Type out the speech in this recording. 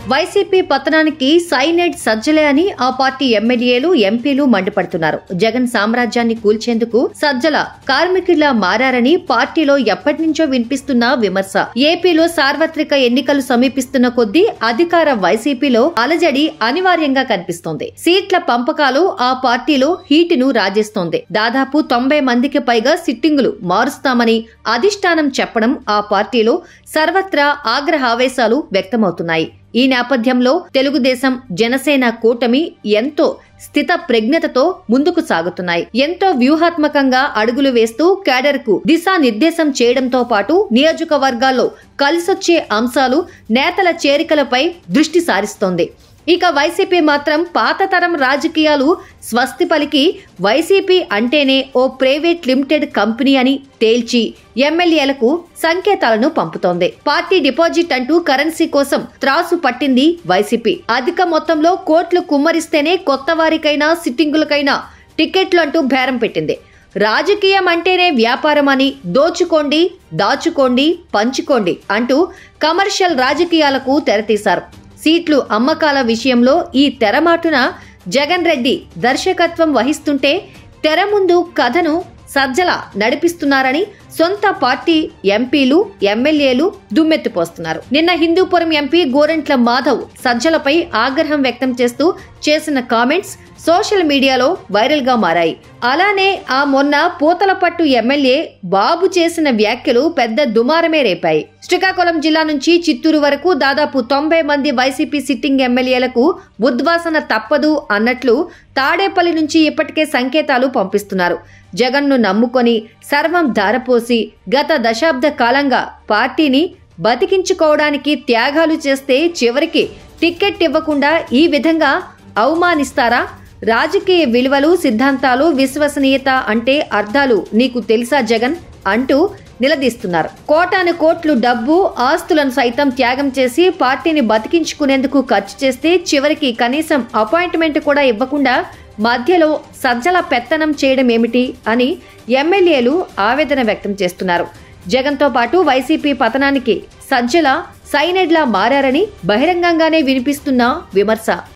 YCP పతనానికి cyanide సజ్జలే అని ఆ పార్టీ ఎమ్మెల్యేలు ఎంపీలు మండిపడుతున్నారు జగన్ సామ్రాజ్యాన్ని కూల్చేందుకు సజ్జల కార్మికుల్లా మారారని పార్టీలో ఎప్పటి నుంచో వినిపిస్తున్న విమర్శ ఏపీలో సార్వత్రిక ఎన్నికలు సమీపిస్తున్న కొద్దీ అధికార వైసీపీలో అలజడి అనివార్యంగా కనిపిస్తోంది సీట్ల పంపకాలు ఆ పార్టీలో హీటును రాజేస్తోంది దాదాపు తొంభై మందికి పైగా సిట్టింగులు మారుస్తామని అధిష్టానం చెప్పడం ఆ పార్టీలో సర్వత్రా ఆగ్రహావేశాలు వ్యక్తమవుతున్నాయి ఈ నేపథ్యంలో తెలుగుదేశం జనసేన కూటమి ఎంతో స్థిత ప్రజ్ఞతతో ముందుకు సాగుతున్నాయి ఎంతో వ్యూహాత్మకంగా అడుగులు వేస్తూ కేడర్ కు దిశానిర్దేశం చేయడంతో పాటు నియోజకవర్గాల్లో కలిసొచ్చే అంశాలు నేతల చేరికలపై దృష్టి సారిస్తోంది ఇక వైసీపీ మాత్రం పాత తరం రాజకీయాలు స్వస్తి పలికి వైసీపీ అంటేనే ఓ ప్రైవేట్ లిమిటెడ్ కంపెనీ అని తేల్చి ఎమ్మెల్యేలకు సంకేతాలను పంపుతోంది పార్టీ డిపాజిట్ అంటూ కరెన్సీ కోసం త్రాసు పట్టింది వైసీపీ అధిక మొత్తంలో కోట్లు కుమ్మరిస్తేనే కొత్త వారికైనా సిట్టింగులకైనా టికెట్లు అంటూ బేరం పెట్టింది రాజకీయం అంటేనే వ్యాపారం అని దోచుకోండి దాచుకోండి పంచుకోండి అంటూ కమర్షియల్ రాజకీయాలకు తెరతీశారు సీట్లు అమ్మకాల విషయంలో ఈ తెరమాటున జగన్ రెడ్డి దర్శకత్వం వహిస్తుంటే తెర ముందు కథను సజ్జల నడిపిస్తున్నారని సొంత పార్టీ ఎంపీలు ఎమ్మెల్యేలు దుమ్మెత్తిపోస్తున్నారు నిన్న హిందూపురం ఎంపీ గోరంట్ల మాధవ్ సజ్జలపై ఆగ్రహం వ్యక్తం చేస్తూ చేసిన కామెంట్స్ సోషల్ మీడియాలో వైరల్ గా మారాయి అలానే ఆ మొన్న పూతలపట్టు ఎమ్మెల్యే బాబు చేసిన వ్యాఖ్యలు పెద్ద దుమారమే రేపాయి శ్రీకాకుళం జిల్లా నుంచి చిత్తూరు వరకు దాదాపు తొంభై మంది వైసీపీ సిట్టింగ్ ఎమ్మెల్యేలకు ఉద్వాసన తప్పదు అన్నట్లు తాడేపల్లి నుంచి ఇప్పటికే సంకేతాలు పంపిస్తున్నారు జగన్ను నమ్ముకొని సర్వం ధారపోసి గత దశాబ్ద కాలంగా పార్టీని బతికించుకోవడానికి త్యాగాలు చేస్తే చివరికి టిక్కెట్ ఇవ్వకుండా ఈ విధంగా అవమానిస్తారా రాజకీయ విలువలు సిద్ధాంతాలు విశ్వసనీయత అంటే అర్థాలు నీకు తెలుసా జగన్ అంటూ నిలదీస్తున్నారు కోటాను కోట్లు డబ్బు ఆస్తులను సైతం త్యాగం చేసి పార్టీని బతికించుకునేందుకు ఖర్చు చేస్తే చివరికి కనీసం అపాయింట్మెంట్ కూడా ఇవ్వకుండా మధ్యలో సజ్జల పెత్తనం చేయడం ఏమిటి అని ఎమ్మెల్యేలు ఆవేదన వ్యక్తం చేస్తున్నారు జగన్తో పాటు వైసీపీ పతనానికి సజ్జల సైనెడ్లా మారారని బహిరంగంగానే వినిపిస్తున్న విమర్శ